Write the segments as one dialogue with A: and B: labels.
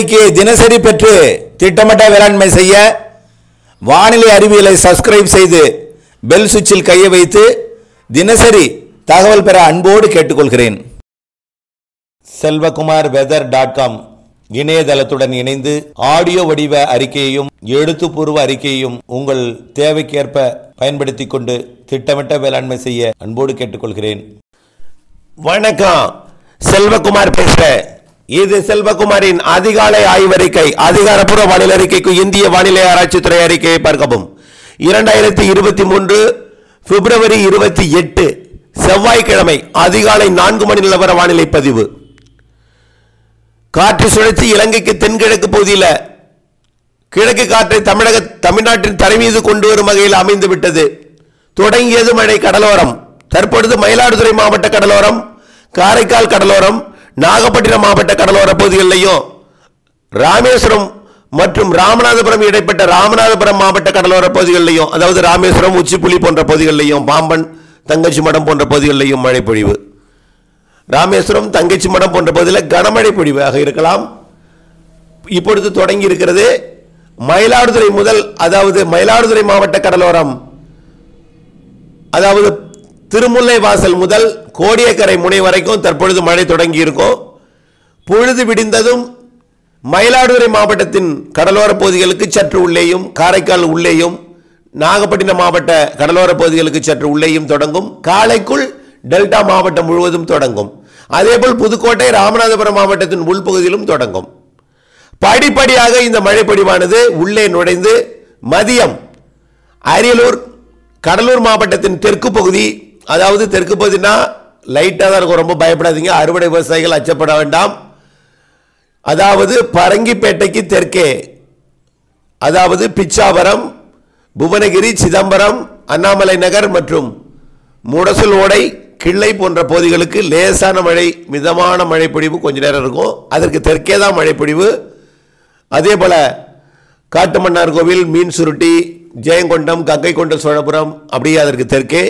A: அறிக்கையை தினசரி பெற்று திட்டமிட்ட வேளாண்மை செய்ய வானிலை அறிவியலை சப்ஸ்கிரைப் செய்து பெல் சுவிட்சில் கையை வைத்து தினசரி தகவல் பெற அன்போடு கேட்டுக்கொள்கிறேன் செல்வகுமார் வெதர் டாட் காம் இணையதளத்துடன் இணைந்து ஆடியோ வடிவ அறிக்கையையும் எழுத்துப்பூர்வ அறிக்கையையும் உங்கள் தேவைக்கேற்ப பயன்படுத்திக் கொண்டு திட்டமிட்ட வேளாண்மை செய்ய அன்போடு கேட்டுக்கொள்கிறேன்
B: வணக்கம் செல்வகுமார் பேசுறேன் இது செல்வகுமாரின் அதிகாலை ஆய்வறிக்கை அதிகாரப்பூர்வ வானிலை அறிக்கைக்கு இந்திய வானிலை ஆராய்ச்சித்துறை அறிக்கையை பார்க்கவும் இரண்டாயிரத்தி இருபத்தி மூன்று பிப்ரவரி இருபத்தி எட்டு செவ்வாய்க்கிழமை அதிகாலை நான்கு மணி நிலவர வானிலை பதிவு காற்று சுழற்சி இலங்கைக்கு தென்கிழக்கு பகுதியில் கிழக்கு காற்றை தமிழக தமிழ்நாட்டின் தரை மீது கொண்டு வரும் வகையில் அமைந்து விட்டது தொடங்கியது மழை கடலோரம் தற்பொழுது மயிலாடுதுறை மாவட்ட கடலோரம் காரைக்கால் கடலோரம் நாகப்பட்டினம் மாவட்ட கடலோர பகுதிகளிலையும் ராமேஸ்வரம் மற்றும் ராமநாதபுரம் இடைப்பட்ட ராமநாதபுரம் மாவட்ட கடலோர பகுதிகளிலையும் அதாவது ராமேஸ்வரம் உச்சிப்புலி போன்ற பகுதிகளிலையும் பாம்பன் தங்கச்சி மடம் போன்ற பகுதிகளிலையும் மழை பொழிவு ராமேஸ்வரம் தங்கச்சி மடம் போன்ற பகுதியில் கனமழை பொழிவாக இருக்கலாம் இப்பொழுது தொடங்கி இருக்கிறது மயிலாடுதுறை முதல் அதாவது மயிலாடுதுறை மாவட்ட கடலோரம் அதாவது திருமுல்லை வாசல் முதல் கோடியக்கரை முனை வரைக்கும் தற்பொழுது மழை தொடங்கி இருக்கும் பொழுது விடிந்ததும் மயிலாடுதுறை மாவட்டத்தின் கடலோர பகுதிகளுக்கு சற்று உள்ளேயும் காரைக்கால் உள்ளேயும் நாகப்பட்டினம் மாவட்ட கடலோர பகுதிகளுக்கு சற்று உள்ளேயும் தொடங்கும் காலைக்குள் டெல்டா மாவட்டம் முழுவதும் தொடங்கும் அதேபோல் புதுக்கோட்டை ராமநாதபுரம் மாவட்டத்தின் உள்பகுதியிலும் தொடங்கும் படிப்படியாக இந்த மழைப்பொழிவானது உள்ளே நுழைந்து மதியம் அரியலூர் கடலூர் மாவட்டத்தின் தெற்கு பகுதி அதாவது தெற்கு பகுதினா லைட்டாக தான் இருக்கும் ரொம்ப பயப்படாதீங்க அறுவடை விவசாயிகள் அச்சப்பட வேண்டாம் அதாவது பரங்கிப்பேட்டைக்கு தெற்கே அதாவது பிச்சாவரம் புவனகிரி சிதம்பரம் அண்ணாமலை நகர் மற்றும் முடசல் ஓடை கிள்ளை போன்ற பகுதிகளுக்கு லேசான மழை மிதமான மழைப்பொழிவு கொஞ்ச நேரம் இருக்கும் அதற்கு தெற்கே தான் மழைப்பொழிவு அதே போல காட்டுமன்னார் கோவில் மீன் சுருட்டி ஜெயங்கொண்டம் கங்கை கொண்ட சோழபுரம் அப்படியே அதற்கு தெற்கே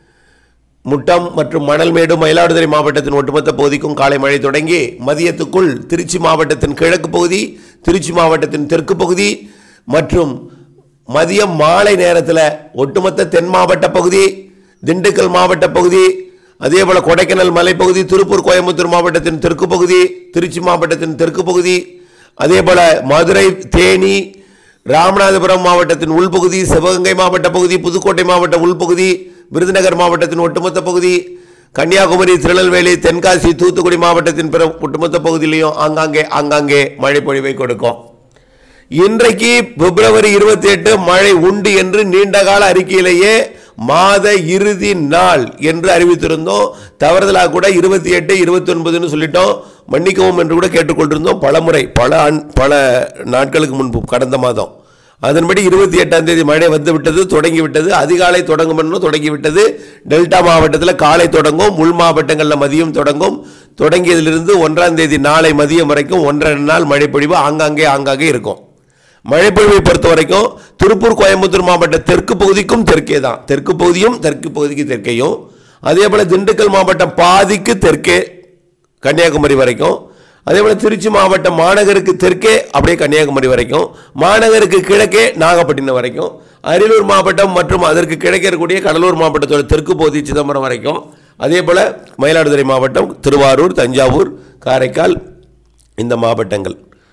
B: முட்டம் மற்றும் மணல்மேடு மயிலாடுதுறை மாவட்டத்தின் ஒட்டுமொத்த பகுதிக்கும் காலை மழை தொடங்கி மதியத்துக்குள் திருச்சி மாவட்டத்தின் கிழக்கு பகுதி திருச்சி மாவட்டத்தின் தெற்கு பகுதி மற்றும் மதியம் மாலை நேரத்தில் ஒட்டுமொத்த தென் மாவட்ட பகுதி திண்டுக்கல் மாவட்ட பகுதி அதே போல கொடைக்கானல் மலைப்பகுதி திருப்பூர் கோயம்புத்தூர் மாவட்டத்தின் தெற்கு பகுதி திருச்சி மாவட்டத்தின் தெற்கு பகுதி அதே போல மதுரை தேனி ராமநாதபுரம் மாவட்டத்தின் உள்பகுதி சிவகங்கை மாவட்ட பகுதி புதுக்கோட்டை மாவட்ட உள்பகுதி விருதுநகர் மாவட்டத்தின் ஒட்டுமொத்த பகுதி கன்னியாகுமரி திருநெல்வேலி தென்காசி தூத்துக்குடி மாவட்டத்தின் பிற ஒட்டுமொத்த பகுதியிலையும் ஆங்காங்கே ஆங்காங்கே மழை பொழிவை கொடுக்கும் இன்றைக்கு பிப்ரவரி இருபத்தி எட்டு மழை உண்டு என்று நீண்டகால அறிக்கையிலேயே மாத இறுதி நாள் என்று அறிவித்திருந்தோம் தவறுதலாக கூட இருபத்தி எட்டு இருபத்தி ஒன்பதுன்னு சொல்லிட்டோம் மன்னிக்கவும் என்று கூட கேட்டுக்கொண்டிருந்தோம் பல முறை பல ஆண் பல நாட்களுக்கு முன்பு கடந்த மாதம் அதன்படி இருபத்தி எட்டாம் தேதி மழை வந்து விட்டது தொடங்கி விட்டது அதிகாலை தொடங்கும் என்று தொடங்கி விட்டது டெல்டா மாவட்டத்தில் காலை தொடங்கும் உள் மாவட்டங்களில் மதியம் தொடங்கும் தொடங்கியதிலிருந்து ஒன்றாம் தேதி நாளை மதியம் வரைக்கும் ஒன்றரை நாள் மழைப்பொழிவு ஆங்காங்கே ஆங்காங்கே இருக்கும் மழைப்பொழிவை பொறுத்த வரைக்கும் திருப்பூர் கோயம்புத்தூர் மாவட்ட தெற்கு பகுதிக்கும் தெற்கே தான் தெற்கு பகுதியும் தெற்கு பகுதிக்கு தெற்கேயும் அதே போல திண்டுக்கல் மாவட்டம் பாதிக்கு தெற்கே கன்னியாகுமரி வரைக்கும் அதே போல திருச்சி மாவட்டம் மாநகருக்கு தெற்கே அப்படியே கன்னியாகுமரி வரைக்கும் மாநகருக்கு கிழக்கே நாகப்பட்டினம் வரைக்கும் அரியலூர் மாவட்டம் மற்றும் அதற்கு கிழக்கே இருக்கக்கூடிய கடலூர் மாவட்டத்தோட தெற்கு பகுதி சிதம்பரம் வரைக்கும் அதே போல மயிலாடுதுறை மாவட்டம் திருவாரூர் தஞ்சாவூர் காரைக்கால் இந்த மாவட்டங்கள்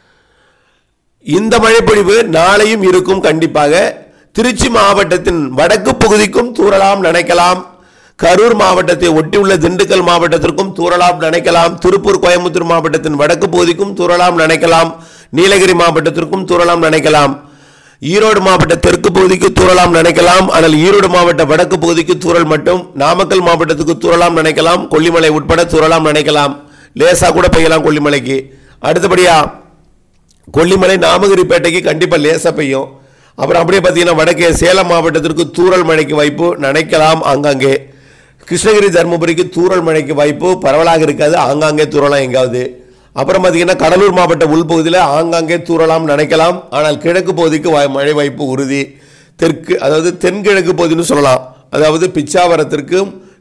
B: இந்த மழைப்பொழிவு நாளையும் இருக்கும் கண்டிப்பாக திருச்சி மாவட்டத்தின் வடக்கு பகுதிக்கும் தூறலாம் நினைக்கலாம் கரூர் மாவட்டத்தை ஒட்டியுள்ள திண்டுக்கல் மாவட்டத்திற்கும் தூறலாம் நினைக்கலாம் திருப்பூர் கோயம்புத்தூர் மாவட்டத்தின் வடக்கு பகுதிக்கும் தூறலாம் நினைக்கலாம் நீலகிரி மாவட்டத்திற்கும் தூறலாம் நினைக்கலாம் ஈரோடு மாவட்ட தெற்கு பகுதிக்கு தூறலாம் நினைக்கலாம் ஆனால் ஈரோடு மாவட்ட வடக்கு பகுதிக்கு தூறல் மட்டும் நாமக்கல் மாவட்டத்துக்கு தூறலாம் நினைக்கலாம் கொல்லிமலை உட்பட தூறலாம் நினைக்கலாம் லேசா கூட பெய்யலாம் கொல்லிமலைக்கு அடுத்தபடியா கொல்லிமலை நாமகிரிப்பேட்டைக்கு கண்டிப்பாக லேசாக பெய்யும் அப்புறம் அப்படியே பார்த்தீங்கன்னா வடக்கே சேலம் மாவட்டத்திற்கு தூறல் மழைக்கு வாய்ப்பு நினைக்கலாம் ஆங்காங்கே கிருஷ்ணகிரி தருமபுரிக்கு தூறல் மழைக்கு வாய்ப்பு பரவலாக இருக்காது ஆங்காங்கே தூறலாம் எங்காவது அப்புறம் பார்த்தீங்கன்னா கடலூர் மாவட்ட உள்பகுதியில் ஆங்காங்கே தூறலாம் நினைக்கலாம் ஆனால் கிழக்கு பகுதிக்கு வாய்- மழை வாய்ப்பு உறுதி தெற்கு அதாவது தென்கிழக்கு பகுதின்னு சொல்லலாம் அதாவது பிச்சாவரத்திற்கும்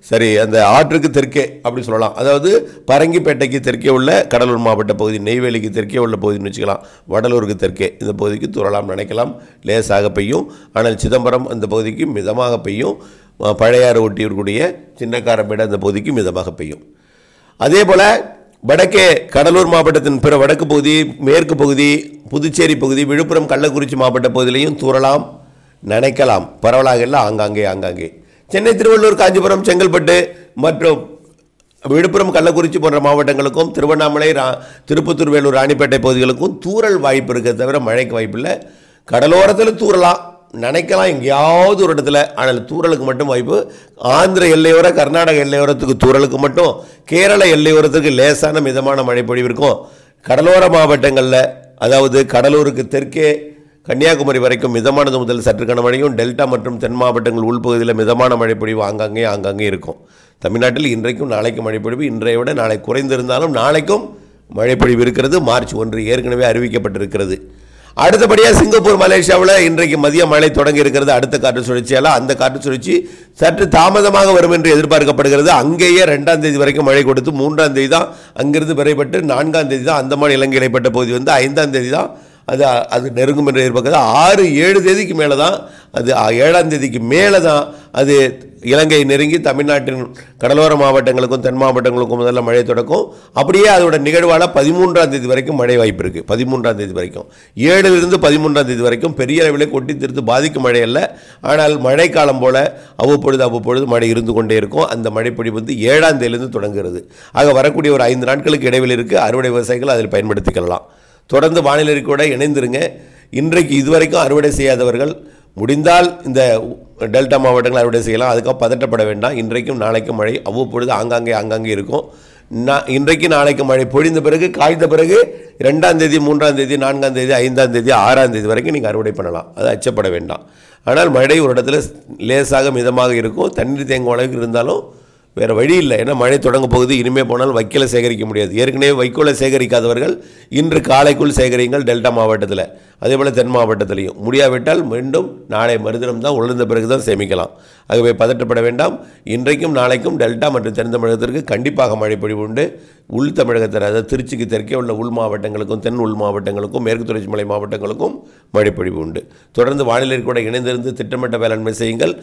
B: சரி அந்த ஆற்றுக்கு தெற்கே அப்படி சொல்லலாம் அதாவது பரங்கிப்பேட்டைக்கு தெற்கே உள்ள கடலூர் மாவட்ட பகுதி நெய்வேலிக்கு தெற்கே உள்ள பகுதின்னு வச்சுக்கலாம் வடலூருக்கு தெற்கே இந்த பகுதிக்கு தூறலாம் நினைக்கலாம் லேசாக பெய்யும் ஆனால் சிதம்பரம் அந்த பகுதிக்கு மிதமாக பெய்யும் அஹ், பழையாறு ஒட்டி இருக்கக்கூடிய சின்னக்காரப்பேடை அந்த பகுதிக்கு மிதமாக பெய்யும் அதே போல் வடக்கே கடலூர் மாவட்டத்தின் பிற வடக்கு பகுதி மேற்கு பகுதி புதுச்சேரி பகுதி விழுப்புரம் கள்ளக்குறிச்சி மாவட்ட பகுதியிலையும் தூறலாம் நினைக்கலாம் பரவலாக இல்லை ஆங்காங்கே ஆங்காங்கே சென்னை திருவள்ளூர் காஞ்சிபுரம் செங்கல்பட்டு மற்றும் விழுப்புரம் கள்ளக்குறிச்சி போன்ற மாவட்டங்களுக்கும் திருவண்ணாமலை ரா திருப்பத்தூர் வேலூர் ராணிப்பேட்டை பகுதிகளுக்கும் தூறல் வாய்ப்பு இருக்கே தவிர மழைக்கு வாய்ப்பு இல்லை கடலோரத்தில் தூறலாம் நினைக்கலாம் எங்கேயாவது ஒரு இடத்துல ஆனால் தூறலுக்கு மட்டும் வாய்ப்பு ஆந்திர எல்லையோர கர்நாடக எல்லையோரத்துக்கு தூறலுக்கு மட்டும் கேரள எல்லையோரத்துக்கு லேசான மிதமான மழை பொழிவு இருக்கும் கடலோர மாவட்டங்களில் அதாவது கடலூருக்கு தெற்கே கன்னியாகுமரி வரைக்கும் மிதமானது முதல் சற்று கனமழையும் டெல்டா மற்றும் தென் மாவட்டங்கள் உள்பகுதியில் மிதமான மழைப்பொழிவு ஆங்காங்கே ஆங்காங்கே இருக்கும் தமிழ்நாட்டில் இன்றைக்கும் நாளைக்கும் மழைப்பொழிவு இன்றைய விட நாளை குறைந்திருந்தாலும் நாளைக்கும் மழைப்பொழிவு இருக்கிறது மார்ச் ஒன்று ஏற்கனவே அறிவிக்கப்பட்டிருக்கிறது அடுத்தபடியாக சிங்கப்பூர் மலேசியாவில் இன்றைக்கு மதிய மழை தொடங்கி இருக்கிறது அடுத்த காற்று சுழற்சியால் அந்த காற்று சுழற்சி சற்று தாமதமாக வரும் என்று எதிர்பார்க்கப்படுகிறது அங்கேயே ரெண்டாம் தேதி வரைக்கும் மழை கொடுத்து மூன்றாம் தேதி தான் அங்கிருந்து விரைப்பட்டு நான்காம் தேதி தான் அந்தமான் இலங்கை இடைப்பட்ட பகுதி வந்து ஐந்தாம் தேதி தான் அது அது நெருங்கும் என்று எதிர்பார்க்குறது ஆறு ஏழு தேதிக்கு மேலே தான் அது ஏழாம் தேதிக்கு மேலே தான் அது இலங்கை நெருங்கி தமிழ்நாட்டின் கடலோர மாவட்டங்களுக்கும் தென் மாவட்டங்களுக்கும் முதல்ல மழை தொடக்கும் அப்படியே அதோட நிகழ்வால் பதிமூன்றாம் தேதி வரைக்கும் மழை வாய்ப்பு இருக்குது பதிமூன்றாம் தேதி வரைக்கும் ஏழிலிருந்து பதிமூன்றாம் தேதி வரைக்கும் பெரிய அளவில் கொட்டி திருத்து பாதிக்கும் மழை அல்ல ஆனால் மழைக்காலம் போல அவ்வப்பொழுது அவ்வப்பொழுது மழை இருந்து கொண்டே இருக்கும் அந்த மழைப்பொழிவு வந்து ஏழாம் தேதியிலிருந்து தொடங்குகிறது ஆக வரக்கூடிய ஒரு ஐந்து நாட்களுக்கு இடைவெளி இருக்குது அறுவடை விவசாயிகள் அதில் பயன்படுத்திக்கலாம் தொடர்ந்து வானிலை கூட இணைந்திருங்க இன்றைக்கு இதுவரைக்கும் அறுவடை செய்யாதவர்கள் முடிந்தால் இந்த டெல்டா மாவட்டங்கள் அறுவடை செய்யலாம் அதுக்காக பதட்டப்பட வேண்டாம் இன்றைக்கும் நாளைக்கும் மழை அவ்வப்பொழுது ஆங்காங்கே ஆங்காங்கே இருக்கும் நான் இன்றைக்கு நாளைக்கு மழை பொழிந்த பிறகு காய்ந்த பிறகு ரெண்டாம் தேதி மூன்றாம் தேதி நான்காம் தேதி ஐந்தாம் தேதி ஆறாம் தேதி வரைக்கும் நீங்கள் அறுவடை பண்ணலாம் அது அச்சப்பட வேண்டாம் ஆனால் மழை ஒரு இடத்துல லேசாக மிதமாக இருக்கும் தண்ணீர் தேங்கும் அளவுக்கு இருந்தாலும் வேறு வழி இல்லை ஏன்னா மழை தொடங்க போகுது இனிமேல் போனால் வைக்கோலை சேகரிக்க முடியாது ஏற்கனவே வைக்கோலை சேகரிக்காதவர்கள் இன்று காலைக்குள் சேகரிங்கள் டெல்டா மாவட்டத்தில் அதே போல் தென் மாவட்டத்திலையும் முடியாவிட்டால் மீண்டும் நாளை மறுதினம் தான் உலர்ந்த பிறகு தான் சேமிக்கலாம் ஆகவே பதட்டப்பட வேண்டாம் இன்றைக்கும் நாளைக்கும் டெல்டா மற்றும் தென் தமிழகத்திற்கு கண்டிப்பாக மழை பொழிவு உண்டு உள் தமிழகத்தில் அதாவது திருச்சிக்கு தெற்கே உள்ள உள் மாவட்டங்களுக்கும் தென் உள் மாவட்டங்களுக்கும் மேற்கு தொடர்ச்சி மலை மாவட்டங்களுக்கும் மழை பொழிவு உண்டு தொடர்ந்து வானிலை கூட இணைந்திருந்து திட்டமிட்ட வேளாண்மை செய்யுங்கள்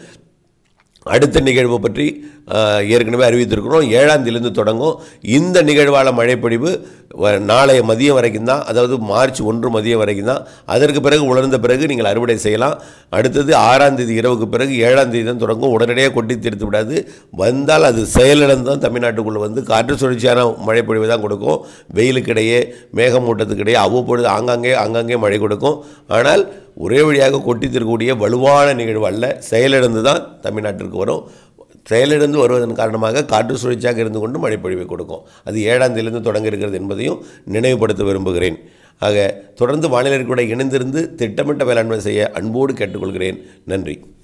B: அடுத்த நிகழ்வு பற்றி அஹ், ஏற்கனவே அறிவித்திருக்கிறோம் ஏழாம் தேதியிலிருந்து தொடங்கும் இந்த நிகழ்வால் மழைப்பொழிவு வ- நாளைய மதியம் வரைக்கும் தான் அதாவது மார்ச் ஒன்று மதியம் வரைக்கும் தான் அதற்கு பிறகு உலர்ந்த பிறகு நீங்கள் அறுவடை செய்யலாம் அடுத்தது ஆறாம் தேதி இரவுக்கு பிறகு ஏழாம் தேதி தான் தொடங்கும் உடனடியாக கொட்டி தீர்த்து விடாது வந்தால் அது செயலிழந்து தான் தமிழ்நாட்டுக்குள்ளே வந்து காற்று சுழற்சியான மழைப்பொழிவு தான் கொடுக்கும் வெயிலுக்கிடையே மேகமூட்டத்துக்கிடையே அவ்வப்பொழுது ஆங்காங்கே ஆங்காங்கே மழை கொடுக்கும் ஆனால் ஒரே வழியாக கொட்டி தீர்க்கக்கூடிய வலுவான நிகழ்வு அல்ல செயலிழந்து தான் தமிழ்நாட்டிற்கு வரும் செயலிழந்து வருவதன் காரணமாக காற்று சுழற்சியாக இருந்து கொண்டு மழைப்பொழிவை கொடுக்கும் அது ஏழாம் தேதியிலிருந்து தொடங்க இருக்கிறது என்பதையும் நினைவுபடுத்த விரும்புகிறேன் ஆக தொடர்ந்து வானிலை கூட இணைந்திருந்து திட்டமிட்ட வேளாண்மை செய்ய அன்போடு கேட்டுக்கொள்கிறேன் நன்றி